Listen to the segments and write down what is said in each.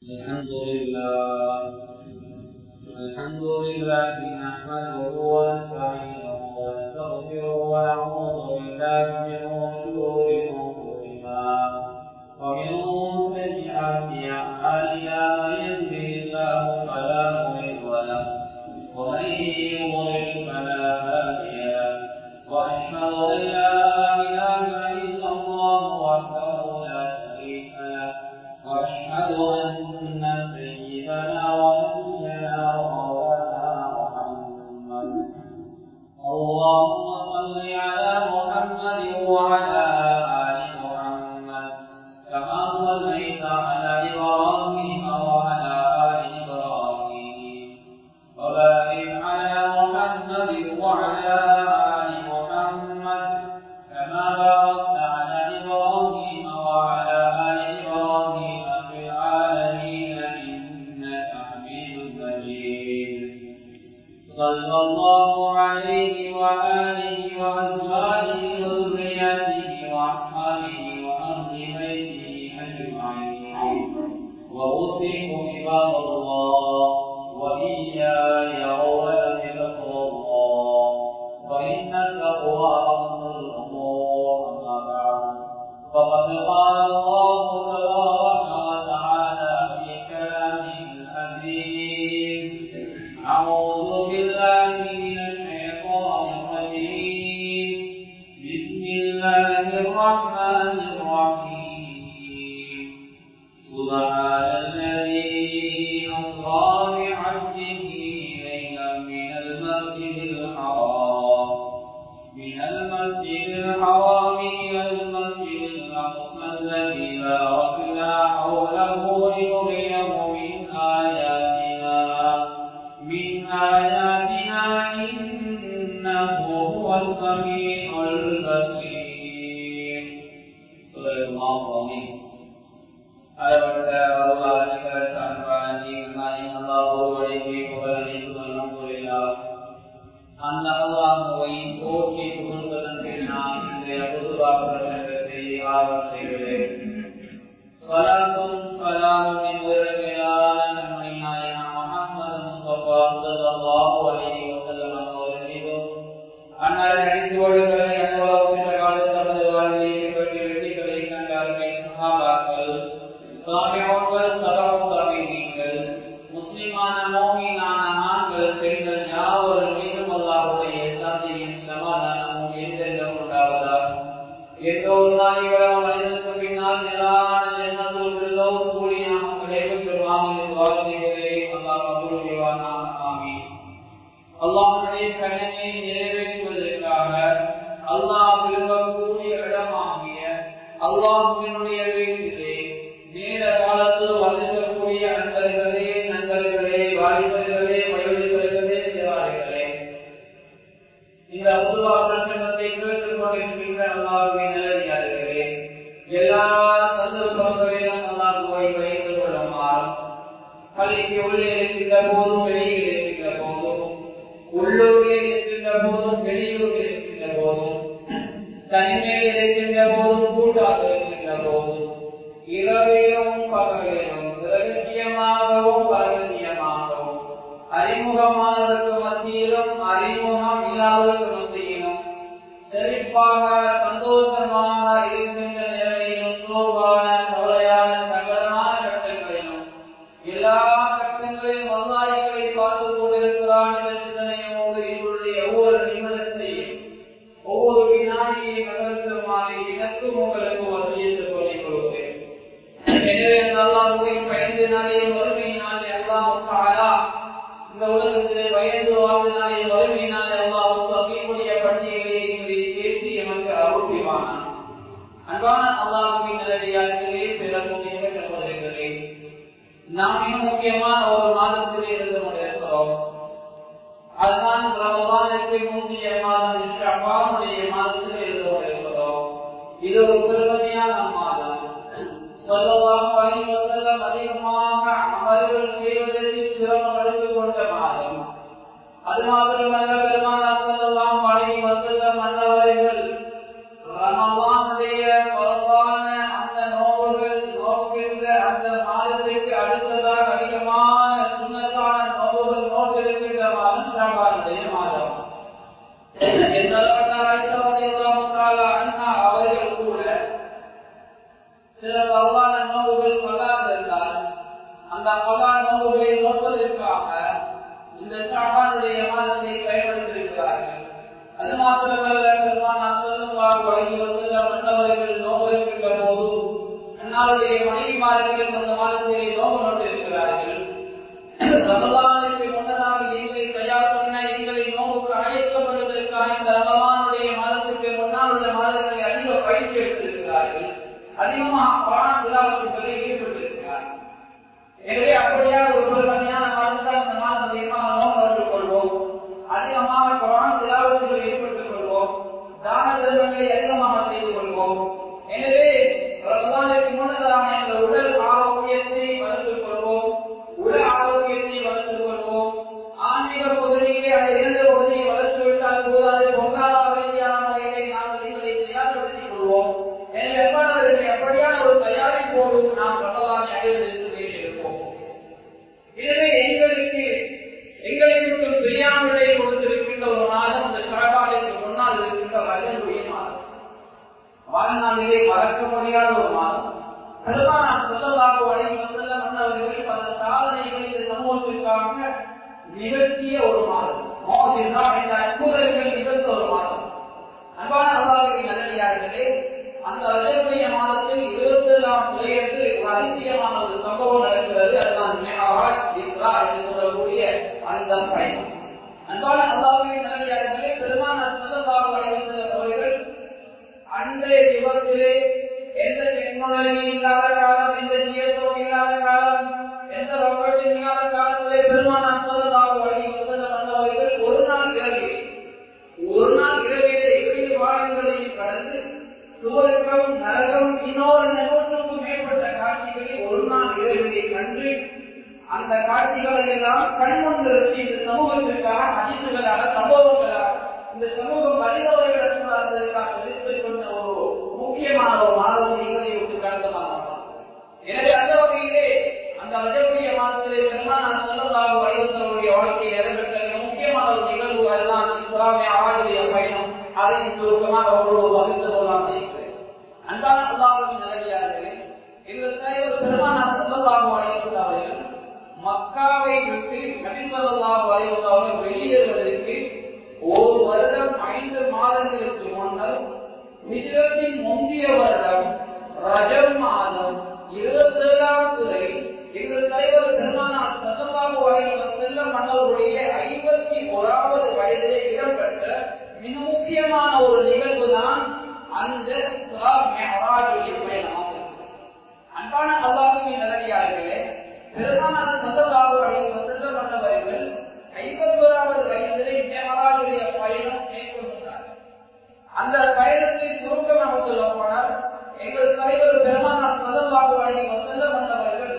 الحمد لله الحمد لله نحمده ونستعينه ونستغفره ونعوذ بالله من شرور انفسنا ومن سيئات اعمالنا من يهده الله فلا مضل له ومن يضلل فلا هادي له واشهد ان لا اله الا الله وحده لا شريك له واشهد ان سيدنا ونبينا ومولانا محمد اللهم صل على محمد وعلى ال محمد كما صليت على ابراهيم وعلى ال ابراهيم وبارك على محمد وعلى ال محمد كما باركت على ابراهيم وعلى ال ابراهيم في العالمين انك حميد مجيد صلى الله عليه وآله وأزواجه وذرياته وأصحابه وأهل بيته أجمعين وأوصيكم عباد الله وإياي أولا بتقوى الله فإن التقوى أفضل الأمور أما بعد فقد قال الله تبارك وتعالى في كلامه الحديث أعوذ بالله من الشيطان الرجيم بسم الله الرحمن الرحيم سبحان الذي أسرى بعبده ليلا من المسجد الحرام من المسجد الحرام إلى المسجد الأقصى الذي باركنا حوله لنريه من آياتنا من آياتنا إنه هو السميع البصير صدق الله العظيم அளவற்ற வரலாறு அந்த அல்லாஹுவை போற்றி புகழ்வதன் பின்னால் இன்றைய பொதுவாக பிரசங்கத்தை ஆர்வம் செய்கிறேன் சலாத்தும் சலாமும் என்கிற மேலான நன்மை நாயகம் முகமது முஸ்தபா ஸல்லல்லாஹு அலைஹி வஸல்லம் அவர்கள் மீதும் அன்னாரின் அடித்தோடுகளை அனுபவம் என்ற காலத்தில் தமது வாழ்வை பின்பற்றி வெற்றிகளை கண்டார்கள் சஹாபாக்கள் சாமியோர்கள் சலாவும் தாமிகள் முஸ்லிமான மோமினான ஆண்கள் பெண்கள் யாவரும் மீதும் அல்லாஹுடைய சாந்தியும் சமாதானமும் என்றென்றும் உண்டாவதா எந்த ஒரு நாயகரம் மனிதனுக்கு பின்னால் நிலான ஜென்மத்தில் பிள்ளவும் கூலியாக விளைவு பெறுவாங்க என்று வாழ்க்கைகளே அல்லாஹ் மதுருவானாக ஆமி அல்லாஹுடைய கடனை நிறைவேற்றுவதற்காக அல்லாஹ் விரும்பக்கூடிய இடமாகிய அல்லாஹுவினுடைய வீட்டிலே நேர காலத்தில் வந்திருக்கக்கூடிய அன்பர்களே நண்பர்களே வாலிபர்களே வயோதிபர்களே சிறார்களே இந்த பொதுவா பிரசங்கத்தை கேட்டுக் கொண்டிருக்கின்ற அல்லாஹுவை நல்லடியார்களே எல்லா சந்தர்ப்பங்களிலும் அல்லாஹுவை வைத்துக் கொள்ளுமாறு பள்ளிக்கு உள்ளே இருக்கின்ற போதும் வெளியில் இருக்கின்ற போதும் உள்ளூரில் இருக்கின்ற போதும் வெளியூரில் இருக்கின்ற போதும் தனிமையில் இருக்கின்ற போதும் கூட்டாக இருக்கின்ற போதும் இரவிலும் பகலிலும் ரகசியமாகவும் பரகசியமாகவும் அறிமுகமானதற்கு மத்தியிலும் அறிமுகம் இல்லாததற்கு மத்தியிலும் செழிப்பாக சந்தோஷமாக இருக்கின்ற நிலையிலும் சோர்வான கவலையான சங்கடமான கட்டங்களிலும் எல்லா கட்டங்களிலும் வல்லாய்களை பார்த்து கொண்டிருக்கிறான் என்ற சிந்தனையோடு இவருடைய ஒவ்வொரு நிமிடத்தையும் ஒவ்வொரு வினாடியை நகர்த்துமாறு எனக்கும் உங்களுக்கு வசியத்துக் கொள்ளிக் கொள்கிறேன் எனவே அல்லாஹுவை பயந்து நாளே வறுமையினாலே அல்லாஹ் இந்த உலகத்திலே பயந்து வாழ்ந்தனாலே வறுமையினாலே அல்லாஹ் தப்பியுடைய பட்டியலை சேர்த்து எமக்கு அருள்வானான் அன்பான அல்லாஹுவின் நிலையார்களே பிறக்கும் சகோதரர்களே நாம் மிக முக்கியமான ஒரு மாதத்திலே இருந்து கொண்டிருக்கிறோம் அதுதான் ரமதானுக்கு முந்தைய மாதம் ஷபானுடைய மாதத்திலே இருந்து கொண்டிருக்கிறோம் இது ஒரு பெருமதியான மாதம் சொல்லலாம் வழிவசல்லம் அதிகமாக அமல்கள் செய்வதற்கு சிரமம் எடுத்துக் கொண்ட மாதம் அது மாத்திரமல்ல பெருமானார் சொல்லலாம் வழி வசல்லம் மன்னவர்கள் ரமலானுடைய பரவான அந்த நோவுகள் நோக்கின்ற அந்த மாதத்திற்கு அடுத்த அடுத்ததாக அதிகமான சுண்ணத்தான நோவுகள் நோக்கிருக்கின்ற மாதம் ஷாபானுடைய மாதம் எந்த அண்ணா அவர்கள் கூட சில பகவான நோவுகள் பல்லாதிருந்தால் அந்த பகவான நோவுகளை நோக்குவதற்காக இந்த ஷாபானுடைய மாதத்தை பயன்படுத்தியிருக்கிறார்கள் அது மாத்திரமல்ல பெருமான் அசல்லுவார் வழங்கி வந்து மற்றவர்கள் நோக்கிருக்கின்ற போது அன்னாருடைய மனைவிமார்கள் அந்த மாதத்திலே நோக்கு நோட்டிருக்கிறார்கள் ரமலானுக்கு முன்னதாக எங்களை தயார் பண்ண எங்களை நோவுக்கு அழைக்கப்படுவதற்காக இந்த ரமலானுடைய மாதத்துக்கு முன்னால் உள்ள மாதங்களை அதிக பயிற்சி எடுத்திருக்கிறார்கள் அதிகமாக பாடம் விழாவுகளை ஈடுபட்டிருக்கிறார்கள் எனவே அப்படியான ஒரு பெருமையான மாதத்தை அந்த மாதம் அதிகமாக நோக்கம் எடுத்துக் கொள்வோம் அதிகமாக குரான் திலாவத்தில் ஈடுபட்டுக் கொள்வோம் தான தர்மங்களை அதிகமாக செய்து கொள்வோம் எனவே ரமலானுக்கு முன்னதாக இந்த உடல் ஆரோக்கியத்தை வளர்த்துக் கொள்வோம் உடல் ஆரோக்கியத்தை வளர்த்துக் கொள்வோம் ஆன்மீக பகுதியிலே அந்த இரண்டு பகுதியை வளர்த்து விட்டால் போதாது பொங்கால ரீதியான முறைகளை நாங்கள் எங்களை தயார்படுத்திக் கொள்வோம் எனவே எவ்வாறு எப்படியான ஒரு தயாரிப்போடு நாம் ரமலானை அடைவதற்கு வேண்டியிருப்போம் எனவே எங்களுக்கு எங்களை விட்டு பிரியாமலே கொடுத்திருக்கின்ற ஒரு மாதம் இந்த சரபாலைக்கு முன்னால் இருக்கின்ற ரஜனுடைய மாதம் வாழ்நாளிலே மறக்க முடியாத ஒரு மாதம் பெருமானார் சொல்லலாக வழங்கி வந்துள்ள மன்னவர்கள் பல சாதனைகளை இந்த சமூகத்திற்காக நிகழ்த்திய ஒரு மாதம் மோதினா என்ற அற்புதங்கள் நிகழ்த்த ஒரு மாதம் அன்பான அல்லாஹின் நல்லடியார்களே அந்த ரஜனுடைய மாதத்தில் இருபத்தி ஏழாம் துறையற்று ஒரு அதிசயமான ஒரு சம்பவம் நடக்கிறது அதுதான் மெஹராஜ் இஸ்ரா என்று சொல்லக்கூடிய அந்த பயணம் அன்பான அல்லாஹின் நல்லடியார்களே பெருமானார் சொல்லலாக வழங்கி வந்துள்ள அவர்கள் அன்றைய யுகத்திலே எந்த டெக்னாலஜி இல்லாத காலம் எந்த ஜிஎஸ்ஓ இல்லாத காலம் எந்த ராக்கெட் இல்லாத காலத்திலே பெருமானார் சொல்லதாக வழங்கி வந்தவர்கள் ஒரு நாள் இரவிலே ஒரு நாள் இரவிலே இரண்டு வாரங்களையும் கடந்து சுவர்க்கம் நரகம் இன்னொரு நூற்றுக்கும் மேற்பட்ட காட்சிகளை ஒரு நாள் இரவிலே கண்டு அந்த காட்சிகளை எல்லாம் கண்முன் நிறுத்தி இந்த சமூகத்திற்காக அதிர்வுகளாக சம்பவங்களாக இந்த சமூகம் அறிந்தவர்களிடத்திற்காக எடுத்துக் கொண்ட ஒரு முக்கியமான ஒரு மாதம் எங்களை விட்டு கடந்த மாதம் எனவே அந்த வகையிலே அந்த வஜக்கூடிய மாதத்திலே பெருமானார் சொல்லதாக வைவந்தருடைய வாழ்க்கையில் இடம்பெற்ற மிக முக்கியமான ஒரு நிகழ்வு அதுதான் இஸ்லாமிய ஆளுடைய பயணம் அதை சுருக்கமாக ஒரு வகுத்து சொல்லலாம் செய்கிறேன் அன்பான அல்லாஹின் நிலவியார்களே எங்கள் தலைவர் பெருமானார் சொல்லதாக வைவந்தவர்கள் மக்காவை விட்டு நபிசல்லாஹு அலைவந்தவர்கள் வெளியேறுவதற்கு ஒரு வருடம் ஐந்து மாதங்களுக்கு முன்னர் ஹிஜ்ரத்தின் முந்தைய வருடம் ரஜம் மாதம் இருபத்தி ஏழாம் துறை எங்கள் தலைவர் பெருமானார் சதல்லாமு வரையில் செல்ல மன்னருடைய ஐம்பத்தி ஓராவது வயதிலே இடம்பெற்ற மிக முக்கியமான ஒரு நிகழ்வு தான் அந்த பயணமாக அன்பான அல்லாஹுவின் நிலவியாளர்களே பெருமானார் சதல்லாமு வரையில் செல்ல மன்னவர்கள் ஐம்பத்தோராவது வயதிலே மேமராஜுடைய பயணம் மேற்கொண்டார் அந்த பயணத்தை சுருக்கமாக சொல்ல போனால் எங்கள் தலைவர் பெருமானார் சதல்லாஹு அலைஹி வஸல்லம் என்பவர்கள்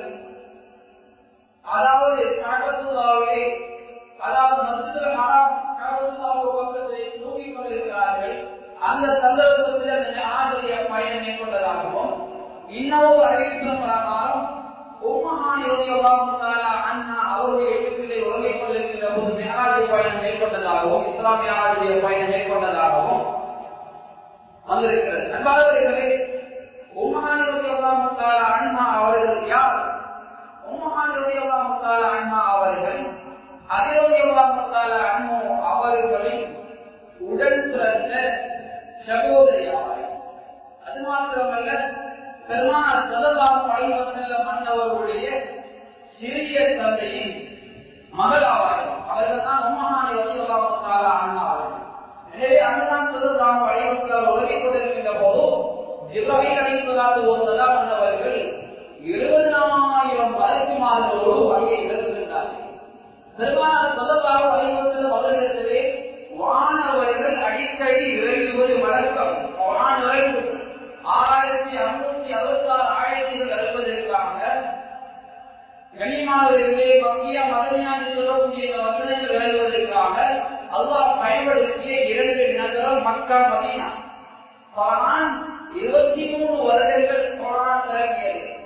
அதாவது காபத்துல்லாவை அதாவது மஸ்ஜிதுல் ஹராம் காபத்துல்லாவு பக்கத்தை தூக்கி கொண்டிருக்கிறார்கள் அந்த சந்தர்ப்பத்தில் அந்த ஆசிரிய பயணம் மேற்கொண்டதாகவும் இன்னொரு அறிவிப்பின் பிரகாரம் உம்மஹானி ரலியல்லாஹு தஆலா அன்ஹா அவருடைய வீட்டிலே உறங்கிக் கொண்டிருக்கின்ற போது மிஹராஜ் பயணம் மேற்கொண்டதாகவும் இஸ்லாமிய ஆசிரிய பயணம் மேற்கொண்டதாகவும் வந்திருக்கிறது அன்பானவர்களே உம்மஹானி ரலியல்லாஹு தஆலா அன்ஹா அவர்கள் யார் உம்மஹானி ரலியல்லாஹு தஆலா அன்ஹா அவர்கள் அலி ரலியல்லாஹு தஆலா அன்ஹு அவர்களின் உடன் பிறந்த சகோதரி ஆவார் அது மாத்திரமல்ல பெருமானார் சதல்லாம் அலைவசல்ல மன்னவர்களுடைய சிறிய தந்தையின் மகள் ஆவார்கள் அவர்கள் தான் உம்மஹானி ரலியல்லாஹு தஆலா அன்ஹா அவர்கள் எனவே அங்கதான் சதல்லாம் அலைவசல்ல உலகிக் கொண்டிருக்கின்ற போது இப்ராஹிம் அலைஹிஸ்ஸலாத்து வஸலாம் என்பவர்கள் எழுபதாயிரம் மலக்குமார்களோடு அங்கே இறந்துவிட்டார்கள் பெருமானார் சதல்லாம் அலைவசல்லம் அவர்களிடத்திலே வானவர்கள் அடிக்கடி இறங்குவது வழக்கம் வானவர்கள் ஆறாயிரத்தி அறுநூத்தி அறுபத்தி ஆறு ஆயிரத்திகள் அறுப்பதற்காக கனிமாவர்களே பங்கிய மதனியான சொல்லக்கூடிய இந்த வசனங்கள் எழுதுவதற்காக அல்லாஹ் பயன்படுத்திய இரண்டு நகரம் மக்கா மதீனா குரான் இருபத்தி மூணு வருடங்கள் குரான் இறங்கியது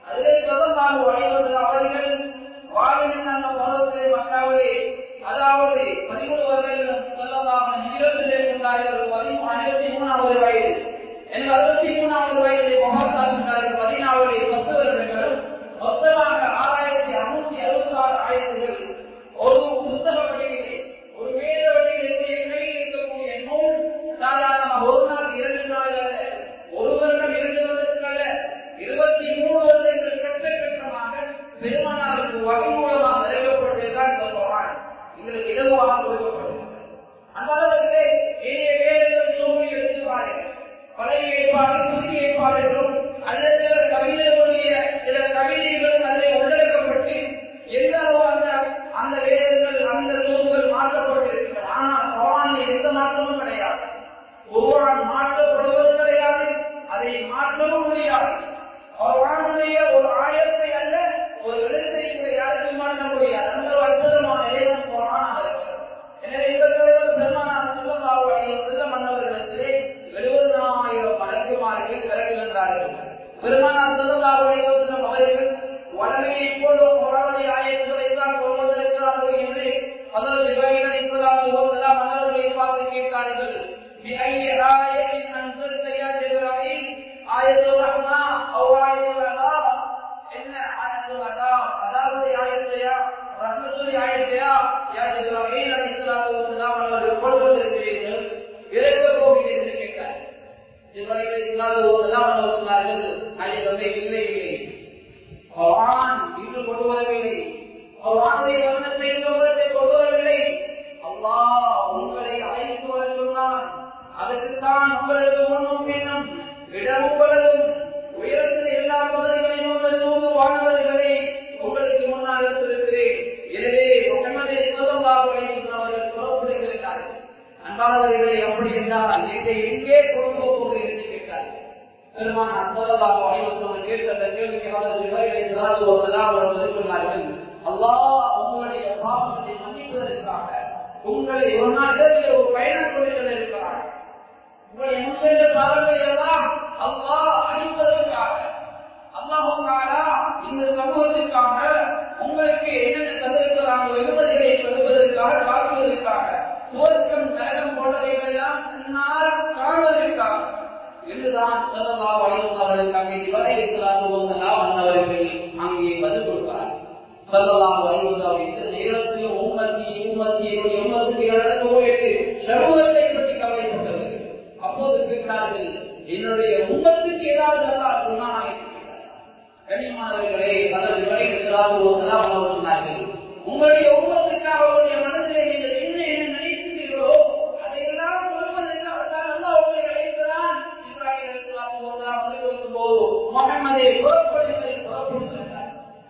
அதிலே சொல்லலாம் வழிவது அவர்கள் வாழுகின்ற அந்த பருவத்திலே மக்காவிலே அதாவது பதிமூணு வருடங்கள் சொல்லலாம் இருபத்திலே கொண்டார்கள் பதிமூணு ஆயிரத்தி மூணாவது வயது எனக்கு அறுபத்தி மூணாவது வயதிலே மகாசாகின்றார்கள் பதினாவது பத்து வருடங்களும் மொத்தமாக ஆறாயிரத்தி அறுநூத்தி அறுபத்தி ஆறு ஆயிரத்துகள் ஒரு புத்தக வழியிலே ஒரு வேத வழியில் கையில் இருக்கக்கூடிய நூல் சாதாரணமாக ஒரு நாள் இரண்டு நாள் அல்ல ஒரு வருடம் இரண்டு வருடத்துக்கு அல்ல இருபத்தி மூணு வருடங்கள் கட்ட கட்டமாக பெருமானாருக்கு வகை மூலமாக நிறைவேற்றப்பட்டதுதான் இந்த குரான் எங்களுக்கு இலகுவாக கொடுக்கப்படுகிறது அந்த அளவுக்கு எளிய வேதங்கள் சூழி எடுத்து பாருங்கள் பழைய ஏற்பாடு புதிய ஏற்பாடுகளும் அல்லது சில கவிஞர்களுடைய சில கவிதைகளும் அதில் உள்ளடக்கப்பட்டு எந்த அளவு அந்த அந்த வேதங்கள் அந்த நூல்கள் மாற்றப்பட்டிருக்கிறது ஆனால் குரானில் எந்த மாற்றமும் கிடையாது குரான் மாற்றப்படுவது கிடையாது அதை மாற்றவும் முடியாது குரானுடைய ஒரு ஆயத்தை அல்ல ஒரு எழுத்தை கூட யாருக்கும் மாற்ற முடியாது அந்த ஒரு அற்புதமான வேதம் குரானாக இருக்கிறது எனவே இந்த தலைவர் பெருமானார் செல்லல்லாஹு அலைஹி வஸல்லம் மன்னவர்களிடத்திலே எழுபதாயிரம் மலக்குமார்கள் விரட்டுகின்றார்கள் பெருமானார் செல்லல்லாஹு அலைஹி வஸல்லம் அவர்கள் வளமையை போல குரானுடைய ஆயத்துக்களை தான் கொள்வதற்கிறார்கள் என்று அதற்கு இப்ராஹிம் அலைஹிஸ்ஸலாத்து வஸலாம் மன்னர்களை பார்த்து கேட்டார்கள் بأي آية أنزلت يا جبرائيل آية الرحمة أو آية العذاب என்ன ஆயத்துல் அதாப் அதாவது ஆயத்தையா ரஹ்மத்துல் ஆயத்தையா யா ஜிப்ராஹீல் அலைஹிஸ்ஸலாத்து வஸலாம் அவர்கள் கொள்வதற்கிறீர்கள் இறக்க போகிறீர்கள் என்று கேட்டார் ஜிப்ராஹீல் அலைஹிஸ்ஸலாத்து வஸலாம் அவர்கள் சொன்னார்கள் அதை வந்து இல்லை இல்லை குர்ஆன் இன்று கொண்டு வரவில்லை குர்ஆனுடைய வசனத்தை இன்று கொண்டு வரவில்லை அல்லாஹ் உங்களை அழைத்து வர சொன்னான் அதற்குத்தான் உங்களுக்கு முன்னும் பின்னும் இடம் உங்களதும் உயரத்தில் எல்லா பகுதிகளையும் உங்கள் நூறு வாழ்வர்களை உங்களுக்கு முன்னால் எடுத்திருக்கிறேன் எனவே முகமது அவர்கள் புறப்படுகிறார்கள் அன்பானவர்களை அப்படி என்றால் நீங்கள் எங்கே கொண்டு போகிறீர்கள் என்று கேட்டார்கள் பெருமான் அற்புதமாக வாய்வத்தவர்கள் கேட்ட அந்த கேள்விக்கு அவர்கள் சொன்னார்கள் அல்லாஹ் உங்களுடைய பாவங்களை மன்னிப்பதற்காக உங்களை ஒரு நாள் இரவில் ஒரு பயணம் கொடுப்பதற்காக உங்களை முன்சென்ற தவறுகளை எல்லாம் அல்லாஹ் அழிப்பதற்காக அல்லாஹாலா இந்த சமூகத்திற்காக உங்களுக்கு என்னென்ன தந்திருக்கிறாங்க வெகுமதிகளை பெறுவதற்காக காட்டுவதற்காக சுவர்க்கம் நரகம் போன்றவைகளெல்லாம் முன்னால் காணுவதற்காக என்றுதான் சொல்லலா வளைவர்களுக்கு அங்கே வரை இருக்கிறார்கள் அன்னவர்கள் அங்கே பதில் கொடுக்கிறார் சொல்லலாம் வளைவதாக இந்த நேரத்தில் உம்மத்தி உம்மத்தி உம்மத்துக்கு நடந்து போயிட்டு சமூகத்தை பற்றி கவலைப்பட்டது அப்போது கேட்டார்கள் என்னுடைய உம்மத்துக்கு ஏதாவது நல்லா சொன்னா கனிமானவர்களே அல்லது விளைவிக்கிறார்கள் சொன்னார்கள் உங்களுடைய உம்மத்துக்காக அவருடைய மனதிலே நீங்கள் என்ன என்ன நினைக்கிறீர்களோ அதையெல்லாம் சொல்வதற்காகத்தான் அல்லா உங்களை அழைக்கிறான் இப்ராஹிம் அழைக்கலாம் போது முகமதை புறப்படுவதை புறப்படுகிறார்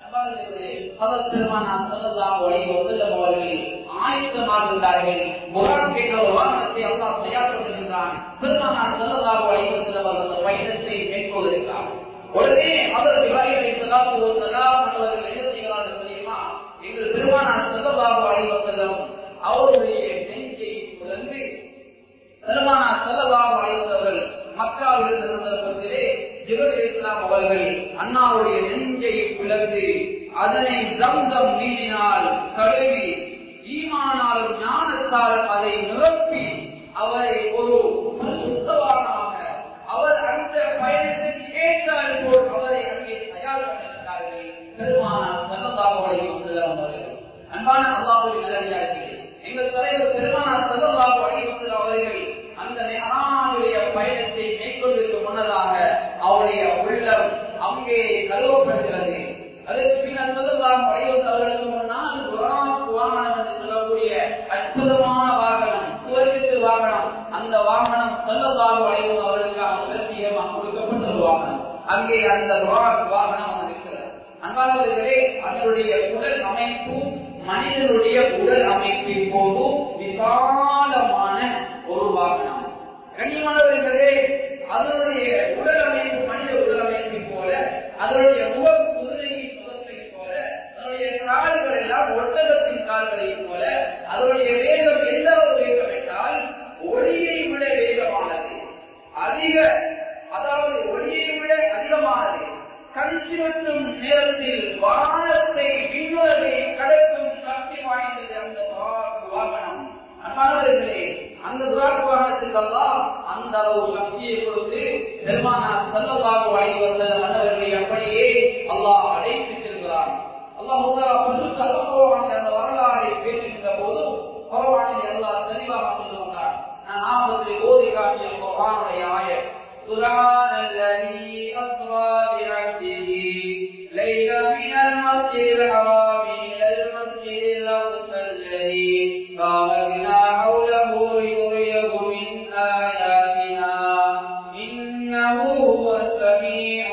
ஆயத்தமாகின்றார்கள் முகாம் என்ற ஒரு வாகனத்தை அல்லா தயார்படுத்துகின்றான் பெருமானார் செல்லதாக வழிபடுத்தவர் அந்த பயணத்தை மேற்கொள்கிறார் உடனே அவர் விவாதிகளை அவர்கள் என்ன செய்கிறார்கள் தெரியுமா எங்கள் பெருமானார் செல்லதாக வழிபடுத்தலும் அவருடைய நெஞ்சை குழந்து பெருமானார் செல்லதாக வழிபட்டவர்கள் மக்காவில் இருந்த சந்தர்ப்பத்திலே ஜிபல் இஸ்லாம் அவர்கள் அண்ணாவுடைய நெஞ்சை பிளந்து அதனை தம்தம் நீரினால் கழுவி ஈமானாலும் ஞானத்தாலும் அதை நிரப்பி அவரை ஒரு சுத்தவானாக அவர் அந்த பயணத்துக்கு ஏற்றால் போல் அவரை அங்கே தயார் பண்ணிவிட்டார்கள் பெருமானார் செல்லதாவுடைய அவர்கள் அன்பான அல்லாஹுடைய நல்லடியார்களே எங்கள் தலைவர் பெருமானார் செல்லதாக வழிவந்தல் அவர்கள் அந்த மெஹரானுடைய பயணத்தை மேற்கொள்வதற்கு முன்னதாக அவருடைய உள்ளம் அங்கே கழுவப்படுகிறது அதற்கு பின்னர் செல்லலாம் வழிவந்த அவர்களுக்கு முன்னால் குரான் வாகனம் என்று சொல்லக்கூடிய அற்புதமான வாகனம் சுவர்க்கத்து வாகனம் அந்த வாகனம் செல்லலாம் வழிவந்த அவர்களுக்காக பிரத்யேகமாக கொடுக்கப்பட்ட ஒரு வாகனம் அங்கே அந்த வாகனம் வந்து இருக்கிறது அன்பானவர்களே அதனுடைய உடல் அமைப்பு மனிதனுடைய உடல் அமைப்பை போதும் விசாலமான ஒரு வாகனம் கண்ணியமானவர்களே அதனுடைய உடல் அமைப்பு மனித உடல் அமைப்பை போல அதனுடைய முகம் குதிரையின் முகத்தை போல அதனுடைய கால்கள் எல்லாம் ஒட்டகத்தின் கால்களை போல அதனுடைய வேகம் எந்த ஒரு வேகம் என்றால் ஒளியை விட வேகமானது அதிக அதாவது ஒளியை விட அதிகமானது கண் சிவட்டும் உலகத்தில் வானத்தை விண்ணுலகை கடக்கும் சக்தி வாய்ந்தது அந்த துராக்கு வாகனம் அன்பானவர்களே அந்த துராக்கு வாகனத்துக்கு எல்லாம் அந்த அளவு சக்தியை கொடுத்து பெருமானா செல்லதாக வாங்கி வந்த மன்னர்களை அப்படியே அல்லாஹ் அழைத்து செல்கிறான் அல்லாஹ் முதலா பரிசுத்த அல்லாஹ் அந்த வரலாறை பேசுகின்ற போது குர்ஆனில் அல்லாஹ் தெளிவாக சொல்லுகிறான் நான் ஆபத்தில் ஓதி காட்டிய குர்ஆனுடைய ஆயத் سبحان الذي أسرى بعبده ليلا من المسجد الحرام إلى المسجد الأقصى الذي باركنا حوله لنريه من آياتنا إنه هو السميع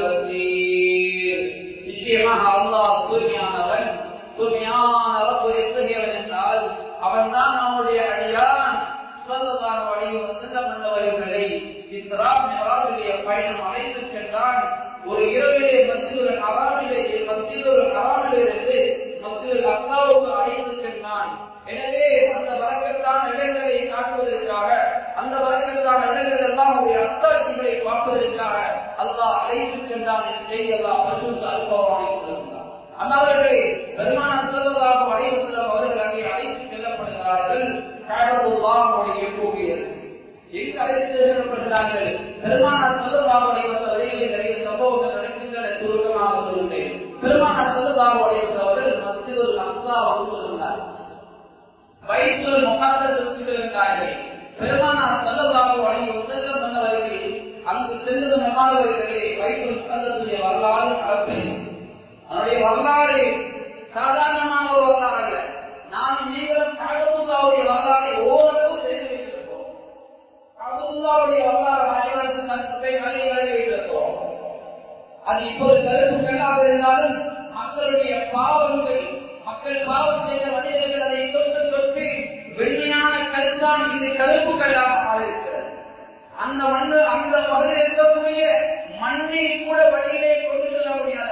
البصير நிச்சயமாக அல்லாஹ் தூய்மையானவன் தூய்மையான ரப்பு எத்தகையவன் என்றால் அவன் தான் நம்முடைய அடியான் சொல்லதான வழியில் செல்லம் உள்ளவர்களை இஸ்ராமிய பயணம் அழைத்து சென்றான் ஒரு இரவிலே மத்தியில் அறாமிலே மத்தியில் ஒரு அறாமிலிருந்து மத்தியில் அல்லாவுக்கு அழைத்து சென்றான் எனவே அந்த வரக்கத்தான இடங்களை காட்டுவதற்காக அந்த வரக்கத்தான இடங்கள் எல்லாம் ஒரு அத்தாட்சிகளை பார்ப்பதற்காக அல்லாஹ் அழைத்து சென்றான் என்று செய்தி அல்லாஹ் பரிசுத்த அனுபவமாக கொண்டிருந்தார் அன்னவர்களே பெருமான செல்லதாக அழைத்து செல்லும் அவர்கள் அங்கே அழைத்து செல்லப்படுகிறார்கள் காடவுல்லாவுடைய கூறியது எங்கு அழைத்து செல்லப்படுகிறார்கள் பெருமானார் செல்லதாக வழியில் நிறைய சம்பவங்கள் நடக்கின்றன சுருக்கமாக சொல்லுகிறேன் பெருமானார் செல்லதாக அவர்கள் மத்தியில் அம்சா வந்து சொல்லுகிறார் வயிற்றுள் முகாந்தத்திற்கு செல்கிறார்கள் பெருமானார் செல்லதாக வழியில் செல்லம் வந்தவர்கள் அங்கு செல்வது மகாதவர்களே வயிற்றுள் முகாந்தத்துடைய வரலாறு நடப்பேன் அதனுடைய வரலாறு சாதாரணமான ஒரு வரலாறு அல்ல நான் நீங்களும் காகமுல்லாவுடைய வரலாறை ஓரளவு தெரிந்து வைத்திருக்கோம் காகமுல்லாவுடைய வரலாறு அனைவருக்கும் கருத்தை வழிகளை வைத்திருக்கிறோம் அது இப்போது கருப்பு கண்ணாக இருந்தாலும் மக்களுடைய பாவங்கள் மக்கள் பாவம் செய்த மனிதர்கள் அதை தொட்டு தொட்டு வெண்மையான கருத்தான் இது கருப்பு கல்லாக இருக்கிறது அந்த மண்ணு அந்த பகுதியில் இருக்கக்கூடிய மண்ணை கூட வழியிலே கொண்டு செல்ல முடியாத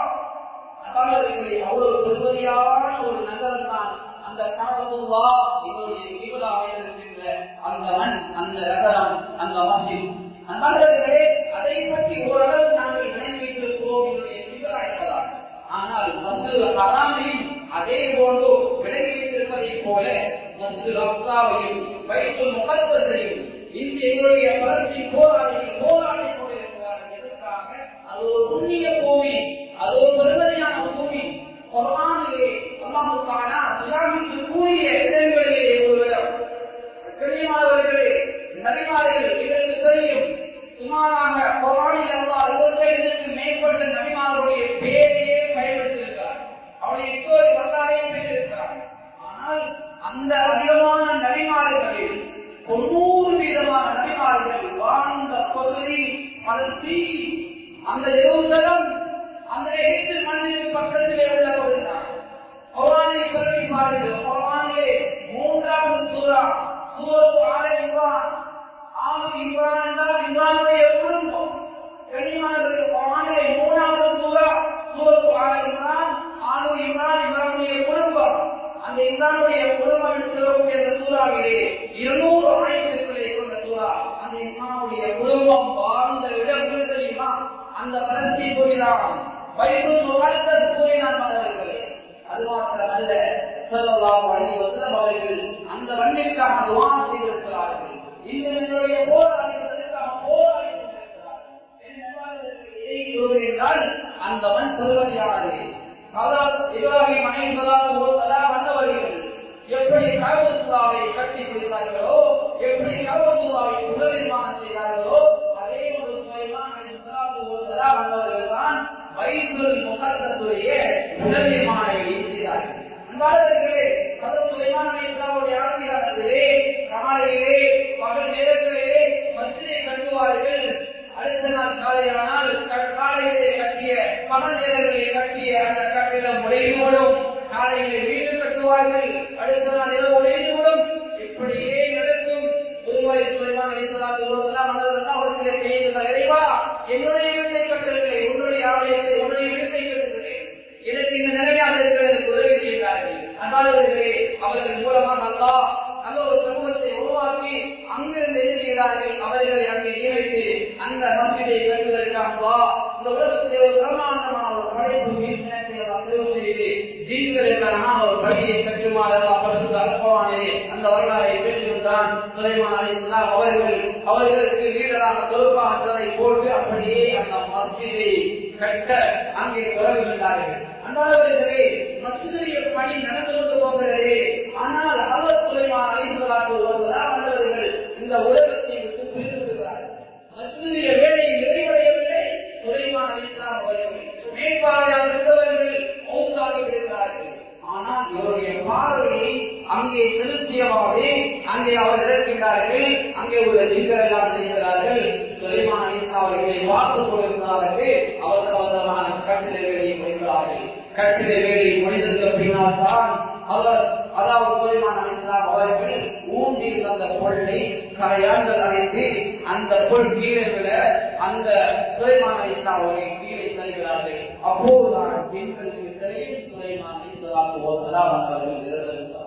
அவ்வளவு பெருமதியான ஒரு நகரம் தான் அந்த காலத்துல்லா இதனுடைய கிபிலாக இருக்கின்ற அந்த மண் அந்த நகரம் அந்த மஸ்ஜித் அன்பாளர்களே அதை பற்றி ஓரளவு நாங்கள் விளங்கி வைத்திருக்கிறோம் என்னுடைய கிபிலா என்பதால் ஆனால் மஸ்ஜித் ஹராமையும் அதே போன்று விளங்கி வைத்திருப்பதை போல மஸ்ஜித் அப்தாவையும் வைத்துல் முகத்தத்தையும் இந்த எங்களுடைய வளர்ச்சி போராளி போராளி கொண்டிருக்கிறார்கள் எதற்காக அது ஒரு புண்ணிய பூமி அது ஒரு பெருமதியான பூமி குரானிலே அல்லாஹு தஆலா இஸ்லாமிற்கு கூறிய இடங்களிலே ஒரு இடம் கனிமானவர்களே நபிமார்கள் இதற்கு தெரியும் சுமாராக குரானில் அல்லாஹ் இருபத்தைந்துக்கு மேற்பட்ட நபிமார்களுடைய பேரையே பயன்படுத்தியிருக்கிறார் அவருடைய எத்தோடு வரலாறையும் பெற்றிருக்கிறார் ஆனால் அந்த அதிகமான நபிமார்களில் தொண்ணூறு வீதமான நபிமார்கள் வாழ்ந்த பகுதி பலஸ்தீ அந்த ஜெருசலம் அந்த எட்டு மண்ணின் பக்கத்திலே உள்ள பகுதிதான் குரானை பற்றி பாருங்கள் குரானிலே மூன்றாவது சூறா சூரத்து ஆல இம்ரான் ஆமு இம்ரான் என்றால் இம்ரானுடைய குடும்பம் கனிமானவர்கள் குரானிலே மூணாவது சூறா சூரத்து ஆல இம்ரான் ஆலு இம்ரான் இம்ரானுடைய குடும்பம் அந்த இம்ரானுடைய குடும்பம் என்று சொல்லக்கூடிய அந்த சூறாவிலே இருநூறு ஆயிரத்துக்களை கொண்ட சூறா அந்த இம்ரானுடைய குடும்பம் வாழ்ந்த இடம் எது தெரியுமா அந்த பலத்தை கூறினான் பைபிள் முகத்தது கூறினான் மன்னர்களே அது மாத்திரமல்ல சொல்லலாம் வழங்கி வந்த அவர்கள் அந்த மண்ணிற்காக துவா செய்திருக்கிறார்கள் இந்த என்னுடைய போராடுவதற்காக போராடி கொண்டிருக்கிறார்கள் அந்த மண் பெருமதியானது இப்ராஹிம் அனைவராக ஒரு தலா வந்தவர்கள் எப்படி கருவத்துலாவை கட்டி பிடித்தார்களோ எப்படி கருவத்துலாவை புனர்நிர்மாணம் செய்தார்களோ அதே ஒரு வந்தவர்கள் தான் வைத்தல் முகத்துடைய புனர்நிர்மாண செய்தார்கள் அன்பாளர்களே கதவு சுலைமானுடைய ஆட்சியாளர்களே காலையிலே பகல் நேரத்திலே மசிதை கட்டுவார்கள் அடுத்த நாள் காலையானால் காலையிலே கட்டிய பகல் நேரங்களிலே கட்டிய அந்த கட்டிடம் உடையோடும் காலையிலே வீடு கட்டுவார்கள் அடுத்த நாள் இரவு உடையோடும் இப்படியே நடக்கும் புதுவை சுலைமான் இறைவா என்னுடைய வீட்டை கட்டுகிறேன் உன்னுடைய ஆலயத்தை உன்னுடைய வீட்டை கட்டுகிறேன் எனக்கு இந்த நிலையாக இருக்கிறது உதவி செய்கிறார்கள் அன்பாளர்களே அவர்கள் மூலமாக அல்லா நல்ல ஒரு சமூகத்தை உருவாக்கி அங்கிருந்து என்ன செய்கிறார்கள் அவர்களை அங்கே நியமித்து அந்த மசிதை கட்டுவதற்காக இந்த அந்த உலகத்திலே ஒரு பிரமாண்டமான ஒரு படைப்பு மீன்களை தெரிவு செய்து ஜீன்களுக்கான ஒரு பணியை கட்டுமாறு அவர்களுக்கு அல்பவானே அந்த வரலாறை பேசுகின்றான் சுலைமான் அலிஸ்லாம் அவர்கள் அவர்களுக்கு லீடராக தொகுப்பாக போட்டு அப்படியே அந்த மஸ்ஜிதை கட்ட அங்கே தொடங்குகின்றார்கள் அன்றாடவே மஸ்ஜிதுடைய பணி நடந்து கொண்டு போகிறது ஆனால் அவர் சுலைமான் அலிஸ்லாக வருவதால் அவர்கள் இந்த உலகத்தை விட்டு பிரித்து விடுகிறார்கள் மஸ்ஜிதுடைய வேலை நிறைவடையவில்லை சுலைமான் அலிஸ்லாம் அவர்கள் மேற்பார்வையாக இருந்தவர்கள் மௌத்தாகி விடுகிறார்கள் ஆனால் இவருடைய பார்வையை அங்கே செலுத்தியவாறே அங்கே அவர் இருக்கின்றார்கள் அங்கே உள்ள ஜிங்கர் எல்லாம் செய்கிறார்கள் சுலைமான் அலிஸ்லாம் அவர்களை பார்த்து கொண்டிருந்தார்கள் அவசர அவசரமான கட்டிட வேலையை முடிக்கிறார்கள் கட்டிட வேலையை முடிந்ததற்கு பின்னால் தான் அவர் அதாவது சுலைமான் அலிஸ்லாம் அவர்கள் ஊண்டில் அந்த பொருளை கரையாண்டல் அழைத்து அந்த பொருள் கீழே விட அந்த சுலைமான் அலிஸ்லாம் அவர்களை கீழே தருகிறார்கள் அப்போதுதான் பெண்களுக்கு தெரியும் சுலைமான் அலிஸ்லாம் அவர்கள் இருந்திருந்தார்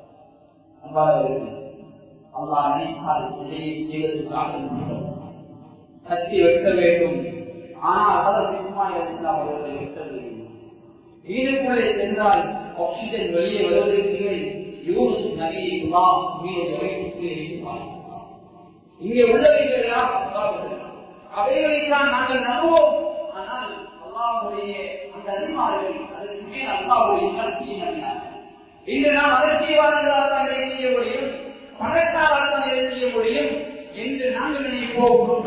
அல்லாஹ் நினைத்தால் இதையை செய்வதற்காக கத்தி வெட்ட வேண்டும் ஆனால் அதற்கு சும்மா அவர்களை வெட்டவில்லை வீடுக்குள்ளே சென்றால் ஆக்சிஜன் வெளியே வருவதற்கு யூஸ் நதியை இங்கே உள்ளவைகள் எல்லாம் அவைகளைத்தான் நாங்கள் நம்புவோம் ஆனால் அல்லாவுடைய அந்த அதிமார்கள் அதற்கு மேல் அல்லாவுடைய சக்தியை நம்பினார் இன்று நாம் அதற்கியவாளர்களால் தான் இதை செய்ய முடியும் பணக்காரால் தான் இதை செய்ய முடியும் என்று நாங்கள் நினைப்போம்